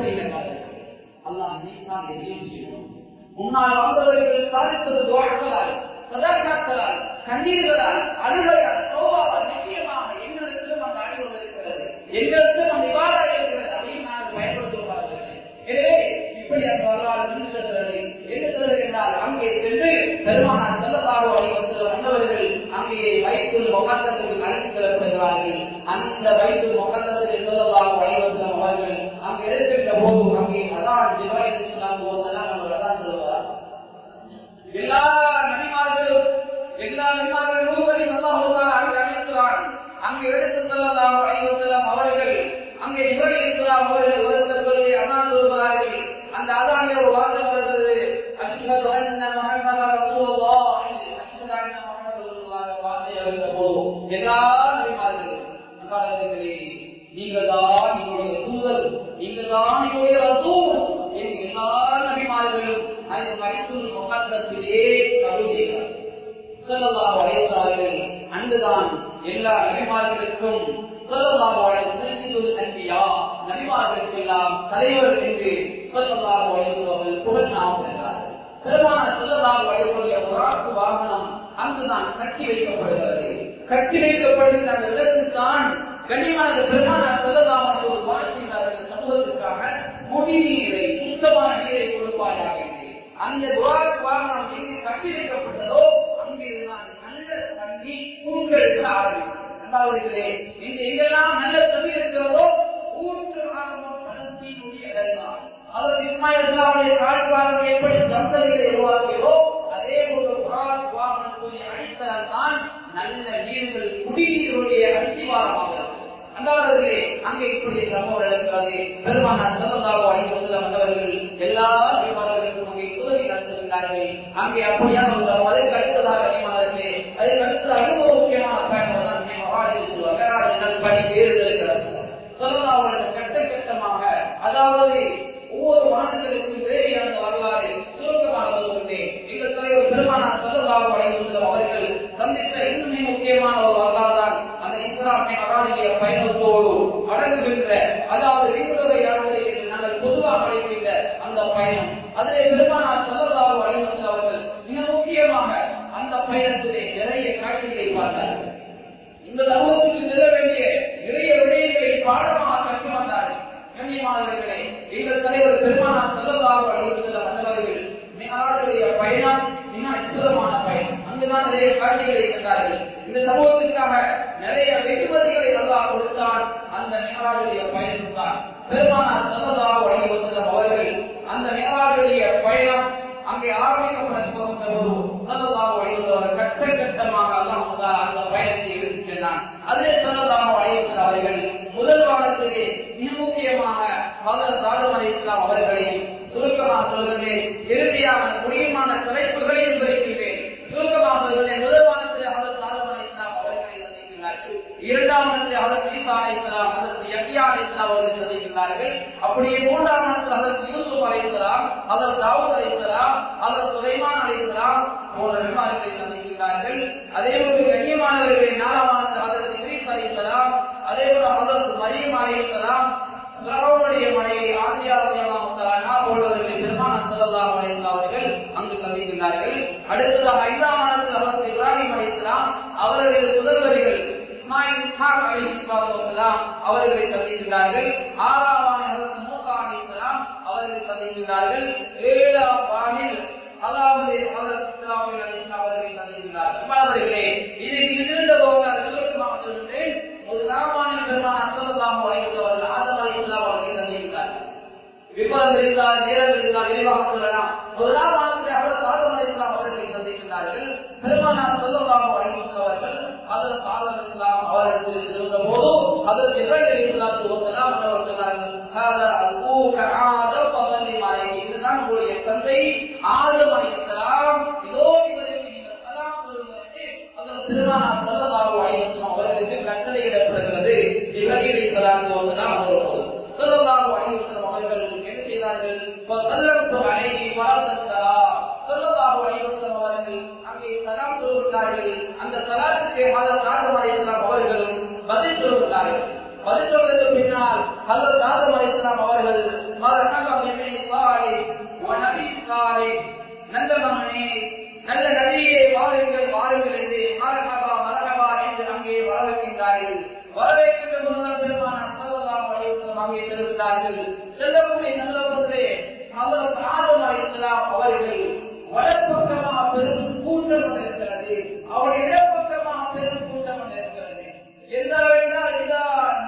அல்லாஹ் நீதான் எதையும் செய்வோம் முன்னால் வந்தவர்கள் சாதித்தது துவாக்களால் சதாக்காக்களால் கண்ணீர்களால் அழுகையால் சோவால் நிச்சயமாக எங்களுக்கும் அந்த அனுபவம் இருக்கிறது எங்களுக்கும் அந்த விவாதம் இருக்கிறது அதையும் நாங்கள் பயன்படுத்துவார்கள் எனவே இப்படி அந்த வரலாறு நிறுத்துகிறது என்ன சொல்கிறது என்றால் அங்கே சென்று பெருமானார் செல்லதாரோ அறிவத்தில் வந்தவர்கள் அங்கே வயிற்றில் முகத்தத்துக்கு அழைத்து செல்லப்படுகிறார்கள் அந்த வயிற்றில் முகத்தத்தில் செல்லதாரோ அறிவத்தில் அவர்கள் அங்கே இருக்கின்ற போது அங்கே அதான் ஜிவாய் சொல்லாங்க போதெல்லாம் நம்ம அதான் சொல்லுவார் எல்லா நபிமார்களும் எல்லா நபிமார்கள் ரூபரையும் அல்லாஹ் அங்கு அழைக்கிறான் அங்கு எடுத்து செல்லலாம் ஐவசலாம் அவர்கள் அங்கே இவரை இருக்கலாம் அவர்கள் ஒருத்தர் சொல்லி அதான் சொல்கிறார்கள் அந்த அதானிய ஒரு வார்த்தை வருகிறது அஷ்ஹது அன்ன முஹம்மது ரசூலுல்லாஹ் அஷ்ஹது அன்ன முஹம்மது ரசூலுல்லாஹ் வார்த்தை அறிந்த போது எல்லா நபிமார்களும் அன்பாளர்களே நீங்கள் தான் என்னுடைய தூதர் நீங்கள் தான் என்னுடைய ரசூல் என்று எல்லா நபிமார்களும் அது மறைத்துள் முகத்திலே கருதுகிறார் சொல்லலாம் வளைத்தார்கள் அன்றுதான் எல்லா நபிமார்களுக்கும் சொல்லலாம் அன்பியா நபிமார்களுக்கு எல்லாம் தலைவர் என்று சொல்லலாம் வளைத்தவர்கள் புகழ் நாம் சென்றார்கள் பெருமான சொல்லலாம் வளைவுடைய புறாக்கு வாகனம் அங்குதான் கட்டி வைக்கப்படுகிறது கட்டி வைக்கப்படுகின்ற அந்த இடத்துத்தான் கனிமான பெருமான சொல்லலாம் ஒரு வாழ்க்கையாளர்கள் சமூகத்திற்காக குடிநீரை சுத்தமான நீரை கொடுப்பாயாக அந்த துவாக்கு வாகனம் எங்கு கட்டி வைக்கப்பட்டதோ அங்கிருந்தான் நல்ல தண்ணி உங்களுக்கு ஆரம்பிக்கும் இரண்டாவதுகளே இந்த எங்கெல்லாம் நல்ல தண்ணி இருக்கிறதோ ஊற்று ஆரம்பம் பலஸ்தீனுடைய இடம்தான் அவர் இஸ்மாயிலாவுடைய கால்வார்கள் எப்படி சந்ததிகளை உருவாக்கியதோ அதே போல புறாக் வாகனத்துடைய அடித்தளம் தான் நல்ல நீர்கள் குடிநீருடைய அடிவாரமாக அந்தாவர்களே அங்கே இப்படி சம்பவம் நடக்கிறது பெருமானார் செல்லதாக ஐந்து வந்தவர்கள் எல்லா நிர்வாகங்களுக்கும் அங்கே உதவி நடத்துகின்றார்கள் அங்கே அப்படியான ஒரு அதற்கு அடுத்ததாக நியமனர்களே அதற்கு அடுத்ததாக ரொம்ப முக்கியமான பயணம் தான் மகாராஜர்கள் பணி ஏறுதல் கிடக்கும் சொல்லலாம் கட்ட கட்டமாக அதாவது ஒவ்வொரு மாநிலங்களுக்கும் வேறையான வரலாறு சுருக்கமாக சொல்கின்றேன் எங்கள் தலைவர் பெருமானார் சொல்லதாக ஐந்து அவர்கள் சந்தித்த இன்னுமே முக்கியமான ஒரு வரலாறு தான் அந்த இஸ்லாமிய மகாநிலைய பயணத்தோடு அடங்குகின்ற அதாவது விண்ணுறவை யாருடைய என்று நாங்கள் பொதுவாக அழைக்கின்ற அந்த பயணம் அதிலே பெருமானார் சொல்லதாக அழைத்து அவர்கள் மிக முக்கியமாக அந்த பயணத்திலே நிறைய காட்சிகளை பார்த்தார்கள் இந்த சமூகத்துக்கு செல்ல வேண்டிய நிறைய விடயங்களை பாடமாக கற்று வந்தார்கள் கண்ணியமானவர்களே எங்கள் தலைவர் பெருமானார் செல்லதாக அழைத்து வந்தவர்கள் மிகாருடைய பயணம் மிக அற்புதமான பயணம் அங்குதான் நிறைய காட்சிகளை கண்டார்கள் இந்த சமூகத்திற்காக நிறைய வெகுமதிகளை அல்லாஹ் கொடுத்தான் அந்த மேலாளுடைய பயணம் தான் பெருமானார் செல்லதாக வழிவந்த அவர்கள் அந்த மேலாளுடைய பயணம் அங்கே ஆரம்பிக்கப்பட போகின்ற போது செல்லதாக வழிவந்தவர் கட்ட கட்டமாக அல்லாஹ் அந்த பயணத்தை எடுத்துச் சென்றான் அதே செல்லதாக வழிவந்த அவர்கள் முதல் வாரத்திலே மிக முக்கியமாக மதர் சாதம் அலி இஸ்லாம் அவர்களையும் சுருக்கமாக சொல்கிறேன் அதற்கு ஈசா அலைஹிஸ்ஸலாம் அதற்கு யஹ்யா அலைஹிஸ்ஸலாம் அவர்களை சந்திக்கின்றார்கள் அப்படியே மூன்றாம் இடத்தில் அதற்கு யூசுப் அலைஹிஸ்ஸலாம் அதற்கு தாவூத் அலைஹிஸ்ஸலாம் அதற்கு சுலைமான் அலைஹிஸ்ஸலாம் போன்ற நபிமார்களை சந்திக்கின்றார்கள் அதே போன்று கண்ணியமானவர்களை நாலாம் இடத்தில் அதற்கு இத்ரீஸ் அலைஹிஸ்ஸலாம் அதே போல அதற்கு மரியம் அலைஹிஸ்ஸலாம் பிரபுடைய மனைவி ஆசியா ரலியல்லாஹு போன்றவர்களை பெருமான் ஸல்லல்லாஹு அலைஹி வஸல்லம் அவர்கள் அங்கு சந்திக்கின்றார்கள் அடுத்ததாக ஐந்தாம் ஆனத்தில் அவர்கள் இப்ராஹிம் அலைஹிஸ்ஸலாம் அவர்கள் முதல்வர்கள் இஸ்மாயில் இஸ்ஹாக் அலைஹிஸ்ஸலாத்து வஸலாம் அவர்களை சந்திக்கின்றார்கள் ஆறாம் ஆனத்தில் மூசா அலைஹிஸ்ஸலாம் அவர்களை சந்திக்கின்றார்கள் ஏழாம் ஆணில் அதாவது ஹஜரத் இஸ்மாயில் அலைஹிஸ்ஸலாம் அவர்களை சந்திக்கின்றார்கள் மாணவர்களே இதுக்கு நீண்ட போக சுருக்கமாக சொல்கிறேன் முதலாமான பெருமான் ஸல்லல்லாஹு அலைஹி வஸல்லம் ஆதம் அலைஹிஸ்ஸலாம் அவர்களை சந்திக்கின்றார்கள் விபரம் இருந்தால் நேரம் இருந்தால் விரைவாக சொல்லலாம் முதலாம் மாதத்தில் அவர் ஆதம் அலைஹிஸ்ஸலாம் அவர்களை சந்திக்கின்றார்கள் பெருமானார் ஸல்லல்லாஹு அலைஹி வஸல்லம் அவர்கள் ஹஜரத் ஆதம் அலைஹிஸ்ஸலாம் அவர்களுக்கு இருந்த போது ஹஜரத் இப்ராஹிம் அலைஹிஸ்ஸலாத்து வஸலாம் அவர் சொன்னார்கள் ஹாதா அபூக ஆதம் ஃபஸல்லி அலைஹி இதுதான் உங்களுடைய தந்தை ஆதம் அலைஹிஸ்ஸலாம் இதோ இவருக்கு நீங்கள் சலாம் சொல்லுங்கள் அதன் பெருமானார் ஸல்லல்லாஹு அலைஹி வஸல்லம் அவர்களுக்கு கட்டளையிடப்படுகிறது இப்ராஹிம் அலைஹிஸ்ஸலாத்து வஸலாம் அவர்கள் ஸல்லல்லாஹு அலைஹி வஸல்லம் அவர்கள் என்ன செய்தார்கள் ஃபஸல்லத்து அலைஹி வரதத்தலாம் ஸல்லல்லாஹு அலைஹி வஸல்லம் அவர்கள் அங்கே சலாம் சொல்கிறார்கள் அந்த சலாத்துக்கு ஹஜரத் ஆதம் அலைஹிஸ்ஸலாம் அவர்களும் பதில் சொல்கிறார்கள் பதில் சொல்வதற்கு பின்னால் ஹஜரத் ஆதம் அலைஹிஸ்ஸலாம் அவர்கள் மரஹபா பிபி சாலிஹ் வ நபி சாலிஹ் நல்ல மகனே நல்ல நபியே வாருங்கள் வாருங்கள் என்று மரஹபா மரஹபா என்று அங்கே வரவேற்கின்றார்கள் வரவேற்கின்ற முதல்வர் பெருமான சல்லல்லாஹு அலைஹி வஸல்லம் அங்கே செல்கிறார்கள் செல்லக்கூடிய நல்லவர்களே ஹஜரத் ஆதம் அலைஹிஸ்ஸலாம் அவர்கள் வலப்பக்கமாக பெரும் கூட்டம் இருக்கிறது அவருடைய இடப்பக்கமாக பெரும் கூட்டம் இருக்கிறது எந்த வேண்டால் இதா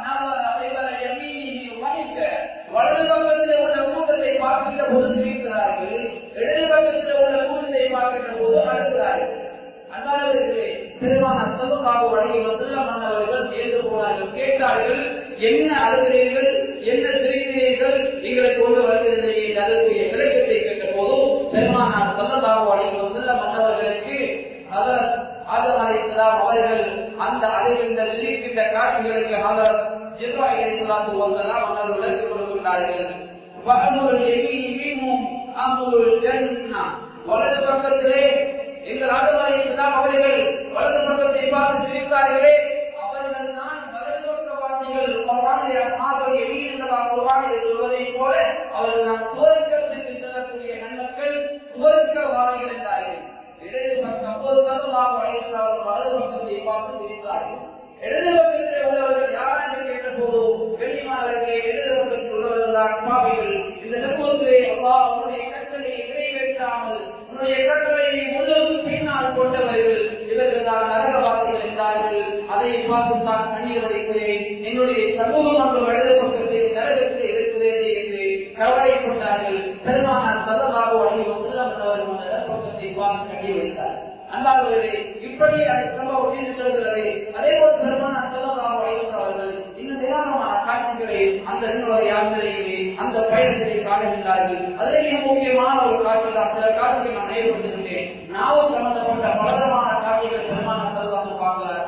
வலது பக்கத்தில் உள்ள கூட்டத்தை பார்க்கின்ற போது சிரிக்கிறார்கள் இடது பக்கத்தில் உள்ள கூட்டத்தை பார்க்கின்ற போது அழுகிறார்கள் அன்பானவர்களே பெருமான அத்தலுக்காக வழங்கி வந்துள்ள மன்னவர்கள் சேர்ந்து போனார்கள் கேட்டார்கள் என்ன அழுகிறீர்கள் என்ன சிரிக்கிறீர்கள் எங்களுக்கு கொண்டு வருகிறதில்லையே அதற்குரிய விளக்கத்தை கேட்ட போதும் பெருமானார் சொல்லதாக வழங்கி வந்துள்ள மன்னவர்களுக்கு அதர் ஆதம் அலைஹிஸ்ஸலாம் அவர்கள் அந்த அழுகின்ற சிரிக்கின்ற காட்சிகளுக்கு ஆதர் ஜிப்ராஹிம் அலைஹிஸ்ஸலாத்து வஸலாம் அவர்கள் விளக்கி கொடுக்கின்றார்கள் வஅமுல் யமீனி மின்ஹும் அமுல் ஜன்னா வலது பக்கத்திலே எங்கள் ஆதம் அலைஹிஸ்ஸலாம் அவர்கள் வலது பக்கத்தை பார்த்து சிரித்தார்களே அவர்கள் தான் வலது பக்க வார்த்தைகள் குர்ஆனிலே ஆதம் யமீன் என்றால் குர்ஆனிலே சொல்வதைப் போல அவர்கள் நான் சுவர்க்கத்துக்கு செல்லக்கூடிய நன்மக்கள் சுவர்க்க வாழைகள் என்றார்கள் இடது பக்கம் அப்போது சல்லல்லாஹு அலைஹி வஸல்லம் வலது பக்கத்தை பார்த்து சிரித்தார்கள் இடது பக்கத்தில் உள்ளவர்கள் யார் என்று கேட்ட போது வெளிமானவர்களே இடது பக்கத்தில் உள்ளவர்கள் தான் பாவிகள் இந்த சமூகத்திலே அல்லாஹ் உன்னுடைய கட்டளையை நிறைவேற்றாமல் உன்னுடைய கட்டளையை முழுவதும் பின்னால் கொண்டவர்கள் இவர்கள் தான் நரகவாசிகள் என்றார்கள் அதை பார்த்து தான் கண்ணீர் வடிக்கிறேன் என்னுடைய சமூகம் ஒன்று வலது பக்கத்தில் நரகத்தில் இருக்கிறது என்று கவலை கொண்டார்கள் பெருமானார் சதபாபு அழிவு செல்லப்பட்டவர்கள் அந்த இடப்பக்கத்தை பார்த்து கண்ணீர் வைத்தார் அன்பார்களே இப்படி சம்பவம் என்று சொல்கிறது அதே போல் பெருமானார் செல்லலாம் அவர்கள் இன்னும் ஏராளமான காட்சிகளை அந்த இன்னொரு யாத்திரையிலே அந்த பயணத்திலே காணுகின்றார்கள் அதிலே மிக முக்கியமான ஒரு காட்சி தான் சில காட்சிகள் நான் நினைவுபடுத்துகின்றேன் நாவும் சம்பந்தப்பட்ட பலதரமான காட்சிகள் பெருமானார் செல்லலாம் பார்க்கிறார்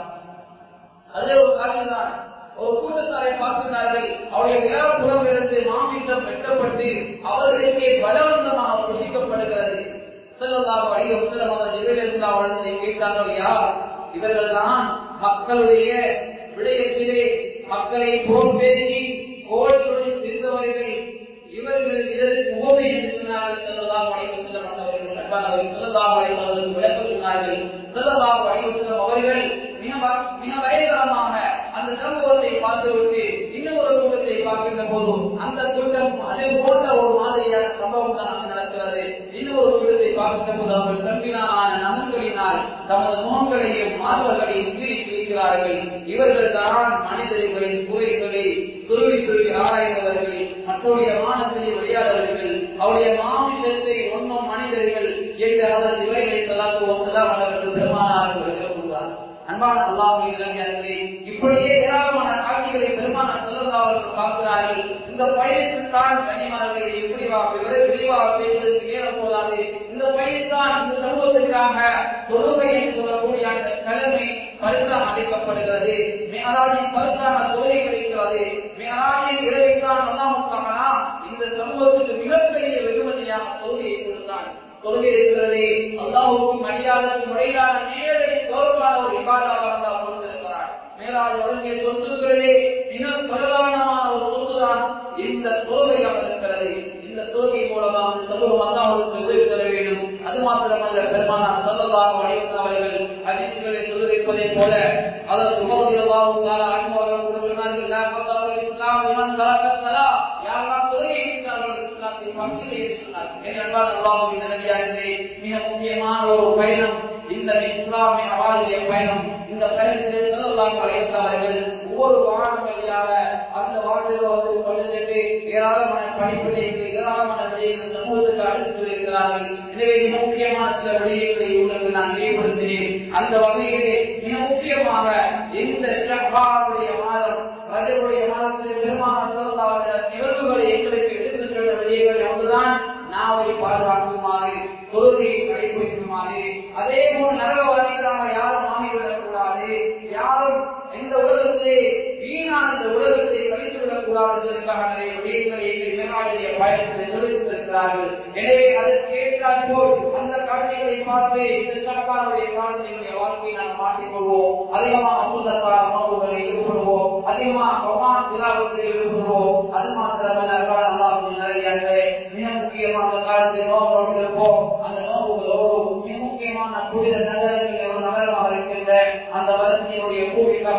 அதே ஒரு காட்சி தான் ஒரு கூட்டத்தாரை பார்க்கிறார்கள் அவருடைய விழாப்புறம் இருந்து மாமிசம் வெட்டப்பட்டு அவர்களுக்கே பலவந்தமாக புசிக்கப்படுகிறது செல்லதாக வழிய உத்தரமாக ஜிபிலிருந்தா அவர்களை கேட்டார்கள் யார் இவர்கள் தான் மக்களுடைய விடயத்திலே மக்களை போர் பேசி கோழிகளுடைய தெரிந்தவர்கள் இவர்கள் இதற்கு உபமை என்று சொன்னார்கள் செல்லதாக வழிவு செல்லப்பட்டவர்கள் அன்பானவர்கள் செல்லதாக வழிவர்களுக்கு விளக்கம் சொன்னார்கள் செல்லதாக வழிவு செல்லும் அவர்கள் மிக மிக பயங்கரமான அந்த சம்பவத்தை பார்த்துவிட்டு இன்னும் ஒரு கூட்டத்தை பார்க்கின்ற போது அந்த கூட்டம் அதே போன்ற ஒரு மாதிரியான சம்பவம் தான் அங்கு நடக்கிறது இன்னும் ஒரு கூட்டத்தை பார்க்கின்ற போது அவர்கள் சம்பினான நலன்களினால் தமது முகங்களையும் மார்பர்களையும் கீறி பிடிக்கிறார்கள் இவர்கள் தான் மனிதர்களின் குறைகளை துருவி துருவி ஆராய்ந்தவர்கள் மற்றவருடைய மானத்திலே விளையாடவர்கள் அவருடைய மாமிசத்தை ஒன்றும் மனிதர்கள் என்ற அதன் இவைகளை தலாக்கு ஒன்றுதான் அவர்கள் பெருமானார்கள் கூறுவார் அன்பான அல்லாஹ் இளைஞர்களே இப்படியே ஏராளமான காட்சிகளை பெருமான செல்லதாவர்கள் பார்க்கிறார்கள் இந்த பயணத்தில் தான் கனிமலர்களை எப்படி விரிவாக பேசுவதற்கு நேரம் போதாது இந்த பயணத்தான் இந்த சமூகத்திற்காக தொழுகை என்று சொல்லக்கூடிய அந்த கடமை பரிசாம் அளிக்கப்படுகிறது மேலாஜின் பரிசான தொழிலை கிடைக்கிறது மேலாஜின் இரவைத்தான் அல்லாமுத்தானா இந்த சமூகத்துக்கு மிகப்பெரிய வெகுமதியான தொழுகையை கொடுத்தான் தொழுகை இருக்கிறதே அல்லாவுக்கும் மரியாதைக்கும் முறையிலான நேரடி தோற்பான ஒரு விவாதாக அல்லாஹ் கொடுத்திருக்கிறார் மேலாஜ் ஒழுங்கை சொத்துக்கிறதே மிக பிரதானமான ஒரு சொத்துதான் இந்த தொழுகையாக இருக்கிறது இந்த தொழுகை மூலமாக இந்த சமூகம் அல்லாஹுக்கு உதவி தர வேண்டும் அது மாத்திரமல்ல பெருமானார் சொல்லலாம் அவர்கள் அதிர்ச்சிகளை சொல்லிருப்பதை போல அதற்கு உமது அல்லாஹும் அனுபவர்கள் சொன்னார்கள் இஸ்லாம் இவன் தரக்கத்தலா யாரெல்லாம் தொழுகை இருக்கிறார்கள் இஸ்லாத்தை பங்கிலே சொன்னார்கள் மிக முக்கியமான ஒரு பயணம் இந்த இஸ்லாமிய அவாதிய பயணம் இந்த பயணத்தில் செல்லலாம் அழைத்தார்கள் ஒவ்வொரு வாரம் வழியாக அந்த வாழ்வில் வந்து பழுதுட்டு ஏராளமான படிப்பினைகள் ஏராளமான விடயங்கள் சமூகத்துக்கு அழைத்து இருக்கிறார்கள் எனவே மிக முக்கியமான சில விடயங்களை உங்களுக்கு நான் நினைவுபடுத்தினேன் அந்த வகையிலே மிக முக்கியமாக இந்த ஷஹ்பானுடைய மாதம் ரஜபுடைய மாதத்தில் பெருமான நிகழ்வுகளை எங்களுக்கு எடுத்துச் செல்ல விடயங்கள் ஒன்றுதான் நாவை பாதுகாக்குமாறு தொழுகையை கடைபிடிக்குமாறு அதே போல் நரகவாதிகளாக யாரும் ஆகிவிடக்கூடாது யாரும் இந்த உலகத்திலே வீணான இந்த உலகத்தை கழித்து விடக்கூடாது என்பதற்காக நிறைய விடயங்களை எங்கள் மேலாடைய பயணத்தில் சொல்லியிருக்கிறார்கள் எனவே அதற்கு ஏற்றால் போல் அந்த காட்சிகளை பார்த்து இந்த சட்டப்பாருடைய காலத்தினுடைய வாழ்க்கையை நாம் மாற்றிக்கொள்வோம் அதிகமாக அசுந்தத்தார உணவுகளை ஈடுபடுவோம் அதிகமாக கொமான் திலாவத்தில் ஈடுபடுவோம் அது மாத்திரமல்ல அல்லாஹ் நிறைய மிக முக்கியமாக அந்த காலத்தில் நோக்கம் இருப்போம் அந்த நோக்குகளோடு மிக முக்கியமான புனித நகரங்களில் ஒரு நகரமாக இருக்கின்ற அந்த வளர்ச்சியினுடைய பூமிக்காக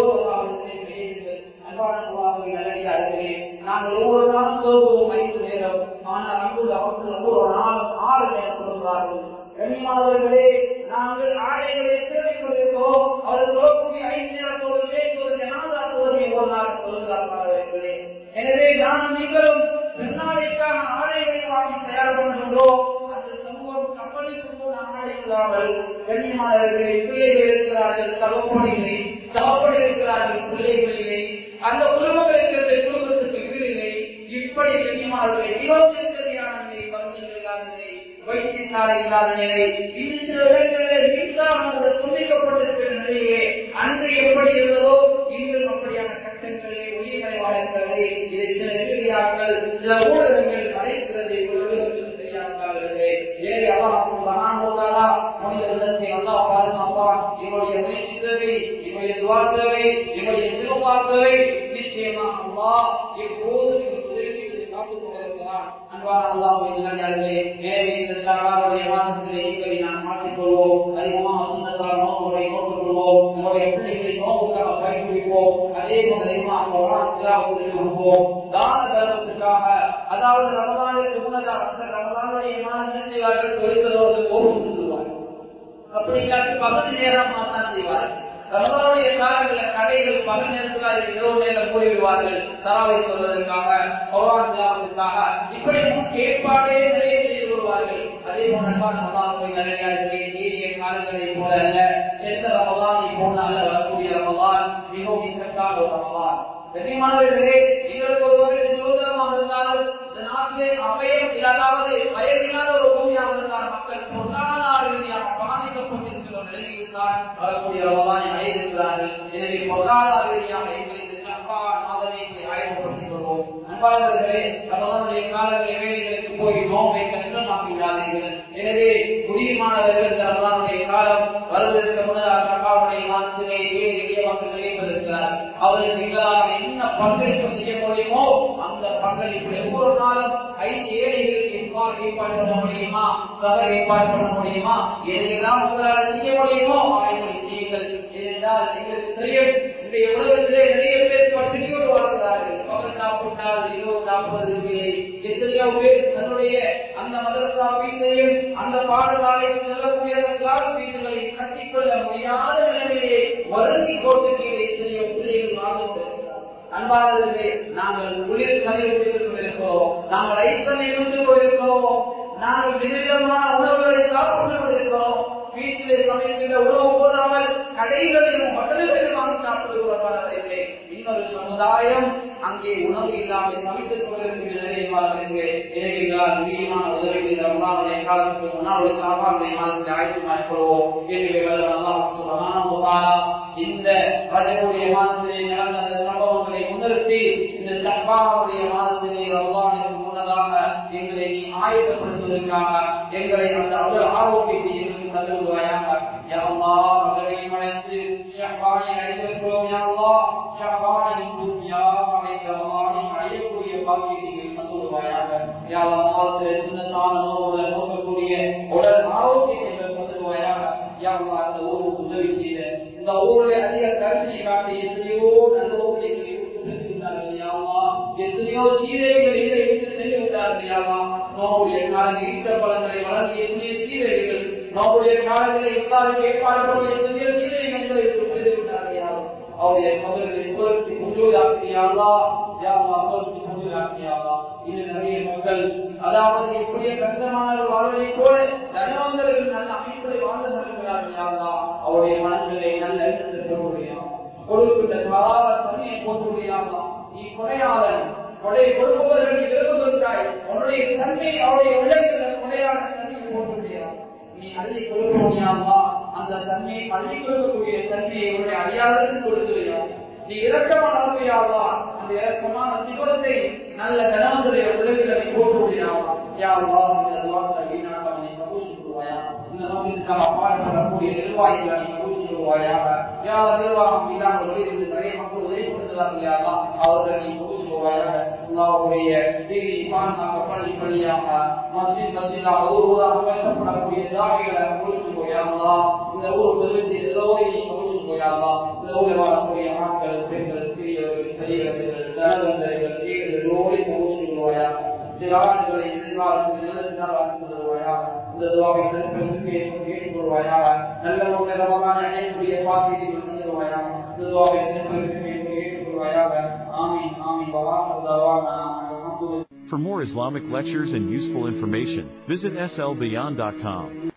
நாங்கள் ஒவ்வொரு நாளும் தோல்வோம் ஐந்து நேரம் ஆனால் அங்குள்ள அவர்கள் ஒவ்வொரு நாளும் ஆறு நேரம் கொடுக்கிறார்கள் கண்ணியமானவர்களே நாங்கள் ஆடைகளை தேவைக் கொண்டிருக்கிறோம் அவர்கள் சொல்லக்கூடிய ஐந்து நேரம் தொழுதே தொழுது ஜனாதா தொழுதை ஒரு நாள் தொழுகிறார்களே எனவே நான் நீங்களும் திருநாளைக்கான ஆடைகளை வாங்கி தயார் பண்ணுகின்றோம் அந்த சமூகம் கப்பலுக்கு போன ஆடைகளாமல் கண்ணியமானவர்களை பிள்ளைகள் இருக்கிறார்கள் தகப்படில்லை தகப்படி இருக்கிறார்கள் பிள்ளைகள் இல்லை அந்த குடும்பங்கள் இருக்கிறது குடும்பத்துக்கு வீடு இல்லை இப்படி கண்ணியமானவர்களை இருபத்தி சரியான நிலை பகுதிகள் இல்லாத நிலை வைத்தியசாலை இல்லாத நிலை இது சில இடங்களில் மின்சாரம் கூட துண்டிக்கப்பட்டிருக்கிற நிலையிலே அன்று எப்படி இருந்ததோ இன்றும் அப்படியான கட்டங்களே ஒளிகளை வாழ்கிறது இதை சில மீடியாக்கள் சில ஊடகங்கள் மறைக்கிறது உலகத்துக்கு தெரியாமலே எனவே அல்லாஹ் மகானோதாரா மனிதர்களிடத்தை அல்லாஹ் பாதுகாப்பான் என்னுடைய முயற்சி தேவை என்னுடைய துவா தேவை என்னுடைய திருவா தேவை நிச்சயமா அல்லாஹ் எப்போதும் உதவி காத்துக் கொண்டிருக்கிறான் அன்பான அல்லாஹ்வுடைய நல்லடியார்களே எனவே இந்த சகாவுடைய மாதத்திலே எங்களை நாம் மாற்றிக்கொள்வோம் அதிகமாக சுந்தரத்தால் நோக்குகளை நோக்கிக்கொள்வோம் நம்முடைய பிள்ளைகளை நோக்குக்காக கைப்பிடிப்போம் அதே போல அதிகமாக குரான் திலாவத்தில் இருப்போம் தான தர்மத்துக்காக அதாவது ரமதானுக்கு முன்னதாக ரமதானுடைய மாதம் செய்வார்கள் தொழில்களோடு கோபம் சொல்லுவார்கள் அப்படி இல்லாட்டி பகுதி நேரமாக தான் செய்வார்கள் ரமதானுடைய காலங்களில் கடைகள் பகல் நேரத்துக்காக இரவு நேரம் போய்விடுவார்கள் தராவை சொல்வதற்காக பகவான் தியாகத்திற்காக இப்படி ஏற்பாடே நிறைய செய்து வருவார்கள் அதே போல அன்பான ரமதானுடைய நிறைய நீடிய காலங்களை போல அல்ல எந்த ரமதானை போனால வரக்கூடிய ரமதான் மிகவும் இக்கட்டான ஒரு ரமதான் கண்ணியமானவர்களே எங்களுக்கு ஒருவருக்கு சுதந்திரமாக இருந்தாலும் இந்த நாட்டிலே அபயம் இல்லாதாவது பயம் இல்லாத ஒரு பூமியாக இருந்தால் மக்கள் பொருளாதார ரீதியாக பாதிக்கப்பட்டிருக்கிற ஒரு நிலையில் தான் வரக்கூடிய ரமதானை அடைந்திருக்கிறார்கள் எனவே பொருளாதார ரீதியாக எங்களுக்கு சப்பான் மாதனை ஆய்வுபடுத்திக் கொள்வோம் அன்பாளர்களே ரமதானுடைய காலங்களை வேலைகளுக்கு போய் நோம்பை கஷ்டமாக்கிவிடாதீர்கள் எனவே குடியுமானவர்கள் இந்த ரமதானுடைய காலம் வருவதற்கு முன்னதாக சப்பாவுடைய மாதத்திலே ஏழு எளிய மக்கள் நிலைப்பதற்கிறார் அவர்களுக்கு எங்களால் என்ன பங்களிப்பு செய்ய முடியுமோ அந்த பங்களிப்பு ஒவ்வொரு நாளும் ஐந்து ஏழைகளுக்கு எவ்வாறு ஏற்பாடு பண்ண முடியுமா சக ஏற்பாடு பண்ண முடியுமா எதையெல்லாம் உங்களால் செய்ய முடியுமோ அவைகளை செய்யுங்கள் ஏனென்றால் எங்களுக்கு தெரியும் இன்றைய உலகத்திலே நிறைய பேர் பட்டினியோடு வாழ்கிறார்கள் பகல் சாப்பிட்டால் இரவு சாப்பிடுவதற்கு எத்தனையோ பேர் தன்னுடைய அந்த மதரசா வீட்டையும் அந்த பாடசாலைக்கு செல்லக்கூடிய அந்த கிளாஸ் வீடுகளை கட்டிக்கொள்ள முடியாத நிலைமையிலே வருந்தி கோட்டு கீழே எத்தனையோ பிள்ளைகள் வாழ்ந்து கொண்டிருக்கிறார்கள் அன்பாளர்களே நாங்கள் குளிர் கலையை விட்டுக் கொண்டிருக்கிறோம் நாங்கள் ஐசனை விட்டுக் கொண்டிருக்கிறோம் நாங்கள் விதவிதமான உணவுகளை சாப்பிட்டுக் கொண்டிருக்கிறோம் வீட்டிலே சமைக்கின்ற உணவு போதாமல் கடைகளிலும் ஹோட்டல்களிலும் வாங்கி சாப்பிடுவதே இன்னொரு சமுதாயம் அங்கே உணவு இல்லாமல் சமைத்துக் கொண்டிருக்கிற நிலையமாகிறது எனவே எங்களால் முடியுமான உதவி ரமலானுடைய காலத்துக்கு முன்னால் ஒரு சாப்பாடுடைய மாதத்தை ஆய்வு மேற்கொள்வோம் எனவே அல்லாஹ் சுபஹானஹு வ தஆலா இந்த ரஜனுடைய மாதத்திலே நடந்த அந்த சம்பவங்களை முன்னிறுத்தி இந்த சப்பாவுடைய மாதத்திலே ரமலானுக்கு முன்னதாக எங்களை நீ ஆயத்தப்படுத்துவதற்காக எங்களை அந்த உடல் ஆரோக்கியத்தை எங்களுக்கு தந்துவிடுவாயாக யா அல்லாஹ் மகளையும் அழைத்து ஷஹ்பானை அழைத்திருக்கிறோம் யா அல்லாஹ் ஷஹ்பானின் துன்யா அழைத்த ரமலானை அழையக்கூடிய பாக்கியத்தை எங்களுக்கு தந்துவிடுவாயாக யா அல்லாஹ் மாதத்திலே சுண்ணத்தான நோவுடன் நோக்கக்கூடிய உடல் ஆரோக்கியத்தை எங்களுக்கு தந்துவிடுவாயாக யா அல்லாஹ் அந்த ஊருக்கு உதவி செய்த இந்த ஊரில் அதிக கருணை காட்டி எத்தனையோ நல்ல ஊர்களை எத்தனையோ சீதைகள் இதை விட்டு சென்று விட்டார்கள் யாவா நோவுடைய காலங்கள் ஈட்ட பலன்களை வழங்கிய எத்தனையோ சீதைகள் நோவுடைய காலங்களை இல்லாத ஏற்பாடு பண்ண எத்தனையோ சீதைகளை விட்டு சென்று விட்டார்கள் யாவா அவருடைய மகள்களை உலகத்தை முழுவதாக்கியாளா யாவா உலகத்தை முழுவதாக்கியாளா இன்னும் நிறைய மக்கள் அதாவது இப்படியே கஷ்டமான வாழ்வை போல தனவந்தர்கள் நல்ல அமைப்புகளை வாழ்ந்து நடக்கிறார்கள் யாவா அவருடைய மனங்களை நல்ல எண்ணத்தை பெறுவதையா கொடுக்கின்ற கால தன்மையை போட்டுடையாமா நீ கொடையாளன் கொடை கொடுப்பவர்கள் நீ விரும்புகின்றாய் உன்னுடைய தன்மை அவருடைய உலகில் கொடையான தன்மையை போட்டுடையா நீ அள்ளி கொடுக்க முடியாமா அந்த தன்மையை அள்ளி கொடுக்கக்கூடிய தன்மையை உன்னுடைய அடியாளருக்கு கொடுத்துவையா நீ இரக்கமான அருமையாவா அந்த இரக்கமான சிவத்தை நல்ல கணவனுடைய உலகில் நீ போட்டு முடியாமா யாவா இந்த வார்த்தை வீணாக நீ கபூல் சொல்லுவாயா இந்த நோக்கிற்காக பாடுபடக்கூடிய நிர்வாகிகளை நீ கபூல் சொல்லுவாயாக யார் நிர்வாகம் இல்லாமல் வெளியிருந்து நிறைய மக்கள் உதவி கொடுக்கிறார்கள் யாரா அவர்கள் நீ கபூல் சொல்லுவாயாக அல்லாவுடைய தீவி பாதுகாக்க பள்ளி பள்ளியாக மஸ்ஜித் மஸ்ஜிதாக ஊர் ஊராக பேசப்படக்கூடிய தாவிகளை கபூல் சொல்லுவாயா இந்த ஊர் உதவி செய்த எல்லோரையும் நீ கபூல் சொல்லுவாயா இந்த ஊரில் வரக்கூடிய ஆட்கள் பெண்கள் சிறியவர்கள் பெரியவர்கள் தனவந்தர்கள் ஏகர்கள் எல்லோரையும் கபூல் சொல்லுவாயா சிறார்களை எதிர்காலத்தில் நல்லதாக சொல்லுவாயா இந்த துவாவை நண்பர்களுக்கு ஏற்றுக்கொள்வாயாக நல்ல ஒரு நிலவரான அனைவருடைய பாக்கியத்தை தந்துடுவாயாக இந்த துவாவை நண்பர்களுக்கு ஏற்றுக்கொள்வாயாக ஆமீன் ஆமீன் வராமதாவான For more Islamic lectures and useful information, visit slbeyond.com.